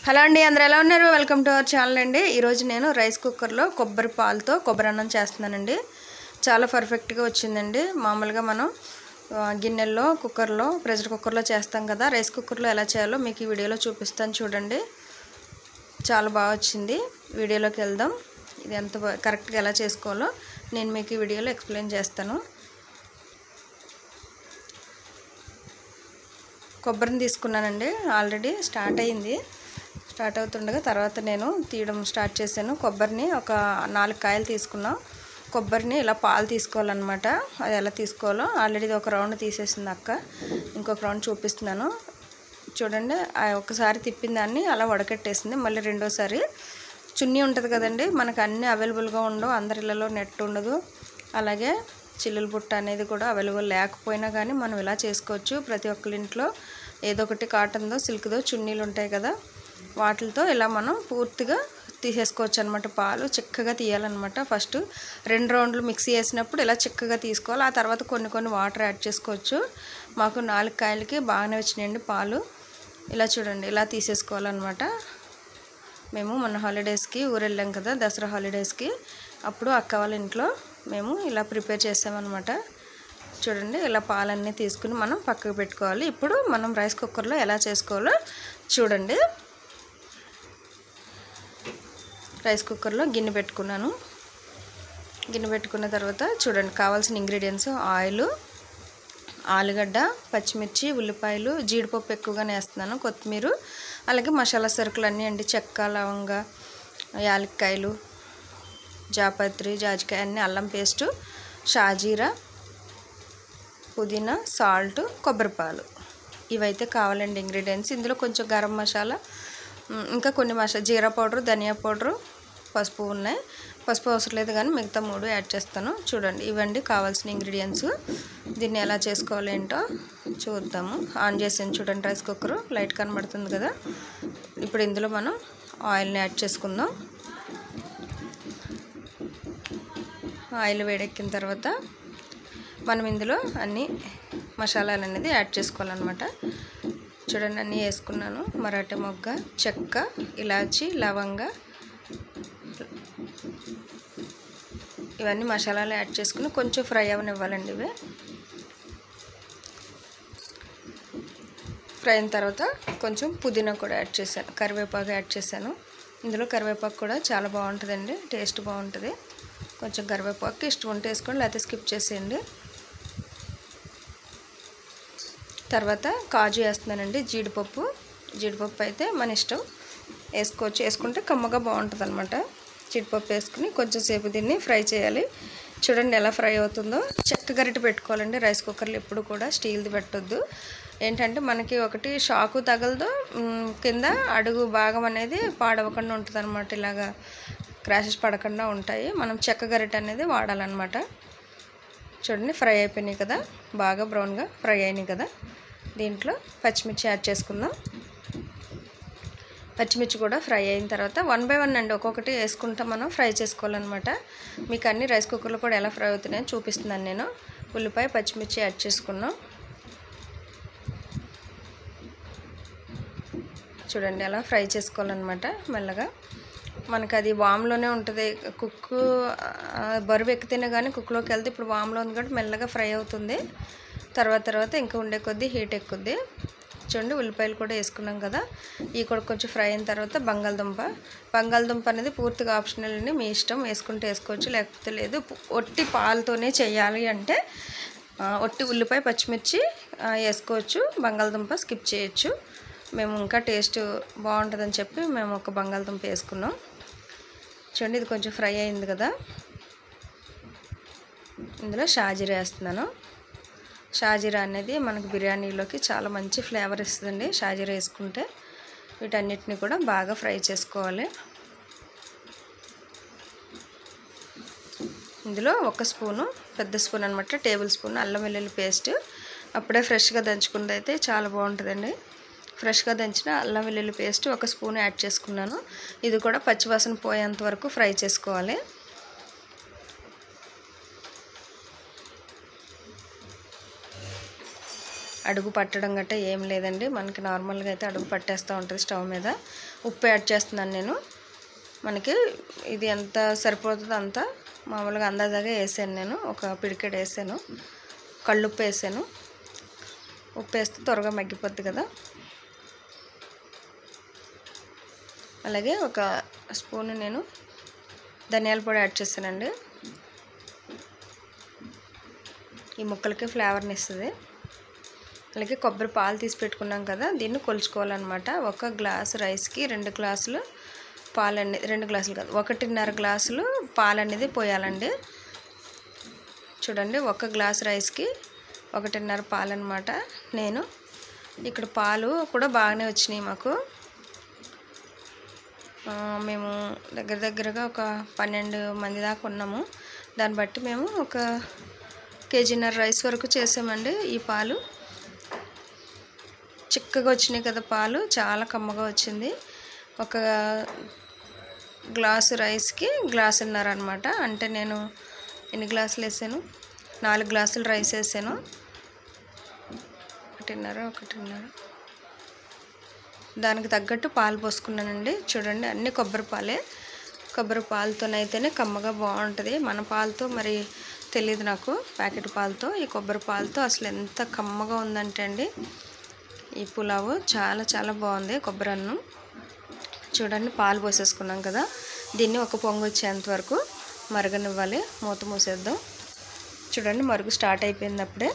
hello అండి అందరూ ఎలా ఉన్నారు వెల్కమ్ టు అవర్ ఛానల్ అండి ఈరోజు నేను రైస్ కుక్కర్లో కొబ్బరి పాలతో కొబ్బరి అన్నం చేస్తున్నానండి చాలా పర్ఫెక్ట్గా వచ్చిందండి మామూలుగా మనం ఆ, గిన్నెల్లో కుక్కర్లో ప్రెషర్ కుక్కర్లో చేస్తాం కదా రైస్ కుక్కర్లో ఎలా చేయాలో మీకు ఈ వీడియోలో చూపిస్తాను చూడండి చాలా బాగా వచ్చింది వీడియోలోకి వెళ్దాం ఇది ఎంత బా- కరెక్ట్గా ఎలా చేసుకోవాలో నేను మీకు ఈ వీడియోలో ఎక్స్ప్లెయిన్ చేస్తాను కొబ్బరిని తీసుకున్నానండి ఆల్రెడీ స్టార్ట్ అయింది స్టార్ట్ అవుతుండగా తర్వాత నేను తీయడం స్టార్ట్ చేశాను కొబ్బరిని ఒక నాలుగు కాయలు తీసుకున్నాం కొబ్బరిని ఇలా పాలు తీసుకోవాలన్నమాట అది ఎలా తీసుకోవాలో ఆల్రెడీ ఇది ఒక రౌండ్ తీసేసింది అక్క ఇంకొక రౌండ్ చూపిస్తున్నాను చూడండి ఆ ఒక్కసారి తిప్పిన దాన్ని అలా వడకట్టేసింది మళ్ళీ రెండోసారి చున్నీ ఉంటుంది కదండి మనకు అన్నీ అవైలబుల్గా ఉండవు అందరి ఇళ్ళలో నెట్ ఉండదు అలాగే చిల్లుల బుట్ట అనేది కూడా అవైలబుల్ లేకపోయినా కానీ మనం ఇలా చేసుకోవచ్చు ప్రతి ఒక్కరి ఇంట్లో ఏదో ఒకటి కాటన్దో సిల్క్దో చున్నీలు ఉంటాయి కదా వాటితో ఇలా మనం పూర్తిగా తీసేసుకోవచ్చు అనమాట పాలు చిక్కగా తీయాలన్నమాట ఫస్ట్ రెండు రౌండ్లు మిక్సీ వేసినప్పుడు ఇలా చిక్కగా తీసుకోవాలి ఆ తర్వాత కొన్ని కొన్ని వాటర్ యాడ్ చేసుకోవచ్చు మాకు నాలుగు కాయలకి బాగానే వచ్చినాయండి పాలు ఇలా చూడండి ఇలా తీసేసుకోవాలన్నమాట మేము మొన్న హాలిడేస్కి ఊరు వెళ్ళాం కదా దసరా హాలిడేస్కి అప్పుడు అక్క వాళ్ళ ఇంట్లో మేము ఇలా ప్రిపేర్ చేసామన్నమాట చూడండి ఇలా పాలన్నీ తీసుకుని మనం పక్కకు పెట్టుకోవాలి ఇప్పుడు మనం రైస్ కుక్కర్లో ఎలా చేసుకోవాలో చూడండి రైస్ కుక్కర్లో గిన్నె పెట్టుకున్నాను గిన్నె పెట్టుకున్న తర్వాత చూడండి కావాల్సిన ఇంగ్రీడియంట్స్ ఆయిల్ ఆలుగడ్డ పచ్చిమిర్చి ఉల్లిపాయలు జీడిపప్పు ఎక్కువగానే వేస్తున్నాను కొత్తిమీర అలాగే మసాలా సరుకులు అన్నీ అండి చెక్క లవంగ యాలక్కాయలు జాపత్రి జాజికాయ అన్నీ అల్లం పేస్టు షాజీరా పుదీనా సాల్ట్ కొబ్బరిపాలు ఇవైతే కావాలండి ఇంగ్రీడియంట్స్ ఇందులో కొంచెం గరం మసాలా ఉమ్, ఇంకా కొన్ని మసాలా జీరా పౌడర్ ధనియా పౌడరు పసుపు ఉన్నాయి పసుపు అవసరం లేదు కానీ మిగతా మూడు యాడ్ చేస్తాను చూడండి ఇవండి కావాల్సిన ఇంగ్రీడియంట్స్ దీన్ని ఎలా చేసుకోవాలి ఏంటో చూద్దాము ఆన్ చేసాను చూడండి రైస్ కుక్కర్ లైట్ కనబడుతుంది కదా ఇప్పుడు ఇందులో మనం ఆయిల్ని యాడ్ చేసుకుందాం ఆయిల్ వేడెక్కిన తర్వాత మనం ఇందులో అన్ని మసాలాలు అనేది యాడ్ చేసుకోవాలన్నమాట చూడండి అన్నీ వేసుకున్నాను మరాఠీ మొగ్గ చెక్క ఇలాచి లవంగ ఇవన్నీ మసాలాలు యాడ్ చేసుకుని కొంచెం ఫ్రై అవనివ్వాలండి ఇవి ఫ్రై అయిన తర్వాత కొంచెం పుదీనా కూడా యాడ్ చేశాను కరివేపాకు యాడ్ చేశాను ఇందులో కరివేపాకు కూడా చాలా బాగుంటుందండి టేస్ట్ బాగుంటుంది కొంచెం కరివేపాకు ఇష్టం ఉంటే వేసుకోండి లేకపోతే స్కిప్ చేసేయండి తర్వాత కాజు వేస్తున్నానండి జీడిపప్పు జీడిపప్పు అయితే మన ఇష్టం వేసుకోవచ్చు వేసుకుంటే కమ్మగా బాగుంటుంది అనమాట జీడిపప్పు వేసుకుని కొంచెం సేపు దీన్ని ఫ్రై చేయాలి చూడండి ఎలా ఫ్రై అవుతుందో చెక్క గరిటె పెట్టుకోవాలండి రైస్ కుక్కర్లో ఎప్పుడు కూడా స్టీల్ది పెట్టొద్దు ఏంటంటే మనకి ఒకటి షాకు తగలదు ఉమ్, కింద అడుగు భాగం అనేది పాడవకుండా ఉంటుంది అనమాట ఇలాగా క్రాషెస్ పడకుండా ఉంటాయి మనం చెక్క గరిటె అనేది వాడాలన్నమాట చూడండి ఫ్రై అయిపోయినాయి కదా బాగా బ్రౌన్గా ఫ్రై అయినాయి కదా దీంట్లో పచ్చిమిర్చి యాడ్ చేసుకుందాం పచ్చిమిర్చి కూడా ఫ్రై అయిన తర్వాత వన్ బై వన్ అండి ఒక్కొక్కటి వేసుకుంటా మనం ఫ్రై చేసుకోవాలన్నమాట మీకు అన్ని రైస్ కుక్కర్లో కూడా ఎలా ఫ్రై అవుతున్నాయో చూపిస్తున్నాను నేను ఉల్లిపాయ పచ్చిమిర్చి యాడ్ చేసుకున్నాం చూడండి అలా ఫ్రై చేసుకోవాలన్నమాట మెల్లగా మనకు అది వామ్లోనే ఉంటుంది కుక్కు ఆ, బరువు ఎక్కితేనే కానీ కుక్లోకి వెళ్తే ఇప్పుడు వామ్లో ఉంది కాబట్టి మెల్లగా ఫ్రై అవుతుంది తర్వాత తర్వాత ఇంకా ఉండే కొద్దీ హీట్ ఎక్కుద్ది చూడండి ఉల్లిపాయలు కూడా వేసుకున్నాం కదా ఇవి కూడా కొంచెం ఫ్రై అయిన తర్వాత బంగాళదుంప బంగాళదుంప అనేది పూర్తిగా ఆప్షనల్ అండి మీ ఇష్టం వేసుకుంటే వేసుకోవచ్చు లేకపోతే లేదు పు- ఒట్టి పాలతోనే చేయాలి అంటే ఆ, ఒట్టి ఉల్లిపాయ పచ్చిమిర్చి ఆ, వేసుకోవచ్చు బంగాళదుంప స్కిప్ చేయొచ్చు మేము ఇంకా టేస్ట్ బాగుంటుందని చెప్పి మేము ఒక బంగాళదుంప వేసుకున్నాం చూడండి ఇది కొంచెం ఫ్రై అయింది కదా ఇందులో షాజీరా వేస్తున్నాను షాజీరా అనేది మనకు బిర్యానీలోకి చాలా మంచి ఫ్లేవర్ ఇస్తుందండి షాజీరా వేసుకుంటే వీటన్నిటిని కూడా బాగా ఫ్రై చేసుకోవాలి ఇందులో ఒక స్పూను పెద్ద స్పూన్ అనమాట టేబుల్ స్పూన్ అల్లం వెల్లుల్లి పేస్ట్ అప్పుడే ఫ్రెష్గా దంచుకుంది అయితే చాలా బాగుంటుందండి ఫ్రెష్గా దంచిన అల్లం వెల్లుల్లి పేస్ట్ ఒక స్పూన్ యాడ్ చేసుకున్నాను ఇది కూడా పచ్చివాసన పోయేంత వరకు ఫ్రై చేసుకోవాలి అడుగు పట్టడం గట్రా ఏం లేదండి మనకి నార్మల్గా అయితే అడుగు పట్టేస్తూ ఉంటుంది స్టవ్ మీద ఉప్పు యాడ్ చేస్తున్నాను నేను మనకి ఇది ఎంత సరిపోతుందో అంత మామూలుగా అందాజాగా వేసాను నేను ఒక పిడికెడు వేసాను కళ్ళుప్పు వేసాను ఉప్పు వేస్తే త్వరగా మగ్గిపోద్ది కదా అలాగే ఒక స్పూన్ నేను ధనియాల పొడి యాడ్ చేశానండి ఈ ముక్కలకి ఫ్లేవర్ని ఇస్తుంది అలాగే కొబ్బరి పాలు తీసి పెట్టుకున్నాం కదా దీన్ని కొలుచుకోవాలన్నమాట ఒక గ్లాసు రైస్కి రెండు గ్లాసులు పాలు అనేది రెండు గ్లాసులు కాదు ఒకటిన్నర గ్లాసులు పాలు అనేది పోయాలండి చూడండి ఒక గ్లాస్ రైస్కి ఒకటిన్నర పాలు అనమాట నేను ఇక్కడ పాలు కూడా బాగానే వచ్చినాయి మాకు ఆ, మేము దగ్గర దగ్గరగా ఒక పన్నెండు మంది దాకా ఉన్నాము దాన్ని బట్టి మేము ఒక కేజీన్నర రైస్ వరకు చేసామండి ఈ పాలు చిక్కగా వచ్చినాయి కదా పాలు చాలా కమ్మగా వచ్చింది ఒక గ్లాసు రైస్కి గ్లాసున్నర అనమాట అంటే నేను ఎన్ని గ్లాసులు వేసాను నాలుగు గ్లాసులు రైస్ వేసాను ఒకటిన్నర ఒకటిన్నర దానికి తగ్గట్టు పాలు పోసుకున్నానండి చూడండి అన్ని కొబ్బరి పాలే కొబ్బరి పాలతోనైతేనే కమ్మగా బాగుంటుంది మన పాలతో మరి తెలియదు నాకు ప్యాకెట్ పాలతో ఈ కొబ్బరి పాలతో అసలు ఎంత కమ్మగా ఉందంటే అండి ఈ పులావు చాలా చాలా బాగుంది కొబ్బరి అన్నం చూడండి పాలు పోసేసుకున్నాం కదా దీన్ని ఒక పొంగు వచ్చేంత వరకు మరగనివ్వాలి మూత మూసేద్దాం చూడండి మరుగు స్టార్ట్ అయిపోయింది అప్పుడే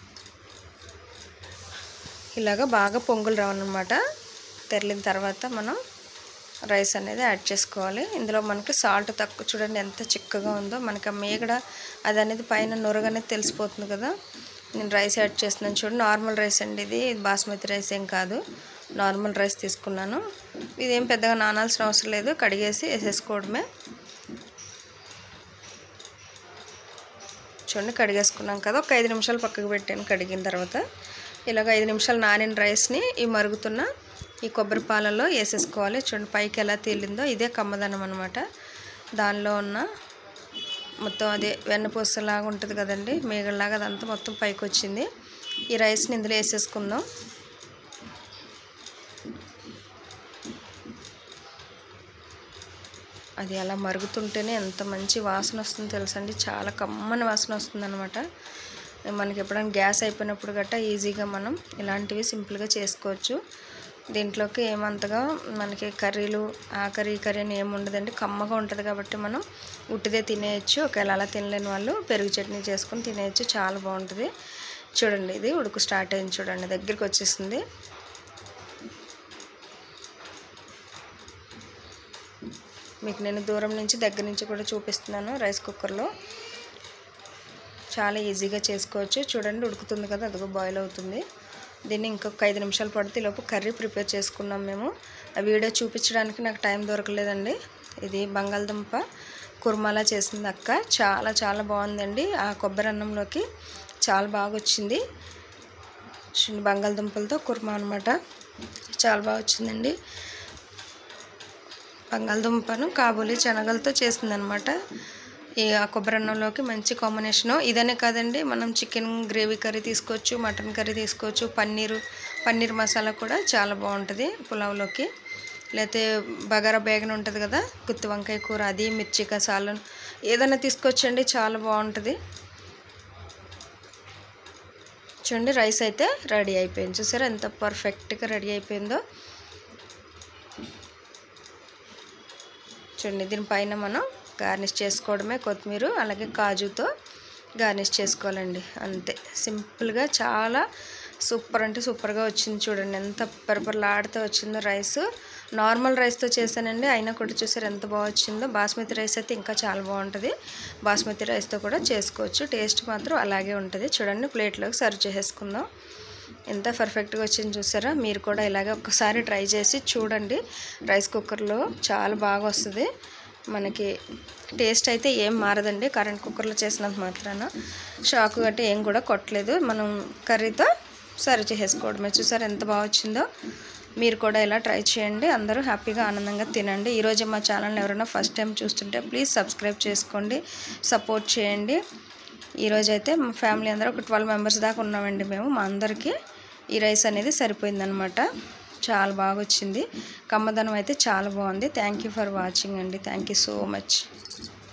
ఇలాగ బాగా పొంగులు రావన్నమాట తెరిలిన తర్వాత మనం రైస్ అనేది యాడ్ చేసుకోవాలి ఇందులో మనకి సాల్ట్ తక్కువ చూడండి ఎంత చిక్కగా ఉందో మనకి ఆ మేగడ అది అనేది పైన నొరగ అనేది తెలిసిపోతుంది కదా నేను రైస్ యాడ్ చేస్తున్నాను చూడండి నార్మల్ రైస్ అండి ఇది ఇది బాస్మతి రైస్ ఏం కాదు నార్మల్ రైస్ తీసుకున్నాను ఇదేం పెద్దగా నానాల్సిన అవసరం లేదు కడిగేసి వేసేసుకోవడమే చూడండి కడిగేసుకున్నాం కదా ఒక ఐదు నిమిషాలు పక్కకు పెట్టాను కడిగిన తర్వాత ఇలాగ ఐదు నిమిషాలు నానిన రైస్ని ఈ మరుగుతున్న ఈ కొబ్బరి పాలలో వేసేసుకోవాలి చూడండి పైకి ఎలా తేలిందో ఇదే కమ్మదనం అనమాట దానిలో ఉన్న మొత్తం అదే వెన్నపూసలాగా ఉంటుంది కదండి మేగల్లాగా అదంతా మొత్తం పైకి వచ్చింది ఈ రైస్ని ఇందులో వేసేసుకుందాం అది అలా మరుగుతుంటేనే ఎంత మంచి వాసన వస్తుందో తెలుసండి చాలా కమ్మని వాసన వస్తుందన్నమాట మనకి ఎప్పుడైనా గ్యాస్ అయిపోయినప్పుడు గట్టా ఈజీగా మనం ఇలాంటివి సింపుల్గా చేసుకోవచ్చు దీంట్లోకి ఏమంతగా మనకి కర్రీలు ఆ కర్రీ ఈ కర్రీ అని ఏమి ఉండదండి కమ్మగా ఉంటుంది కాబట్టి మనం ఉట్టిదే తినేయచ్చు ఒకవేళ అలా తినలేని వాళ్ళు పెరుగు చట్నీ చేసుకొని తినేయచ్చు చాలా బాగుంటుంది చూడండి ఇది ఉడుకు స్టార్ట్ అయింది చూడండి దగ్గరికి వచ్చేసింది మీకు నేను దూరం నుంచి దగ్గర నుంచి కూడా చూపిస్తున్నాను రైస్ కుక్కర్లో చాలా ఈజీగా చేసుకోవచ్చు చూడండి ఉడుకుతుంది కదా అదిగో బాయిల్ అవుతుంది దీన్ని ఇంకొక ఐదు నిమిషాలు పడితే లోపు కర్రీ ప్రిపేర్ చేసుకున్నాం మేము ఆ వీడియో చూపించడానికి నాకు టైం దొరకలేదండి ఇది బంగాళదుంప కుర్మాలా చేసింది అక్క చాలా చాలా బాగుందండి ఆ కొబ్బరి అన్నంలోకి చాలా బాగా వచ్చింది చిన్న బంగాళదుంపలతో కుర్మా అనమాట చాలా బాగా వచ్చిందండి బంగాళదుంపను కాబూలి శనగలతో చేసిందనమాట ఈ ఆ కొబ్బరి అన్నంలోకి మంచి కాంబినేషను ఇదనే కాదండి మనం చికెన్ గ్రేవీ కర్రీ తీసుకోవచ్చు మటన్ కర్రీ తీసుకోవచ్చు పన్నీరు పన్నీర్ మసాలా కూడా చాలా బాగుంటుంది పులావ్లోకి లేకపోతే బగారా బేగన్ ఉంటుంది కదా గుత్తి వంకాయ కూర అది మిర్చి కసాలు ఏదైనా తీసుకొచ్చండి చాలా బాగుంటుంది చూడండి రైస్ అయితే రెడీ అయిపోయింది చూసారా ఎంత పర్ఫెక్ట్గా రెడీ అయిపోయిందో చూడండి దీనిపైన మనం గార్నిష్ చేసుకోవడమే కొత్తిమీర అలాగే కాజుతో గార్నిష్ చేసుకోవాలండి అంతే సింపుల్గా చాలా సూపర్ అంటే సూపర్గా వచ్చింది చూడండి ఎంత పెరపరలాడుతూ వచ్చిందో రైస్ నార్మల్ రైస్తో చేశానండి అయినా కూడా చూసారు ఎంత బాగా వచ్చిందో బాస్మతి రైస్ అయితే ఇంకా చాలా బాగుంటుంది బాస్మతి రైస్తో కూడా చేసుకోవచ్చు టేస్ట్ మాత్రం అలాగే ఉంటుంది చూడండి ప్లేట్లోకి సర్వ్ చేసేసుకుందాం ఎంత పర్ఫెక్ట్గా వచ్చింది చూసారా మీరు కూడా ఇలాగే ఒక్కసారి ట్రై చేసి చూడండి రైస్ కుక్కర్లో చాలా బాగా వస్తుంది మనకి టేస్ట్ అయితే ఏం మారదండి కరెంట్ కుక్కర్లో చేసినంత మాత్రాన షాక్ గట్టి ఏం కూడా కొట్టలేదు మనం కర్రీతో సర్వ్ చేసేసుకోవడమే చూసారా ఎంత బాగా వచ్చిందో మీరు కూడా ఇలా ట్రై చేయండి అందరూ హ్యాపీగా ఆనందంగా తినండి ఈరోజు మా ఛానల్ని ఎవరైనా ఫస్ట్ టైం చూస్తుంటే ప్లీజ్ సబ్స్క్రైబ్ చేసుకోండి సపోర్ట్ చేయండి ఈరోజు అయితే మా ఫ్యామిలీ అందరూ ఒక ట్వెల్వ్ మెంబర్స్ దాకా ఉన్నామండి మేము మా అందరికీ ఈ రైస్ అనేది సరిపోయిందనమాట చాలా బాగా వచ్చింది కమ్మదనం అయితే చాలా బాగుంది థ్యాంక్ యూ ఫర్ వాచింగ్ అండి థ్యాంక్ యూ సో మచ్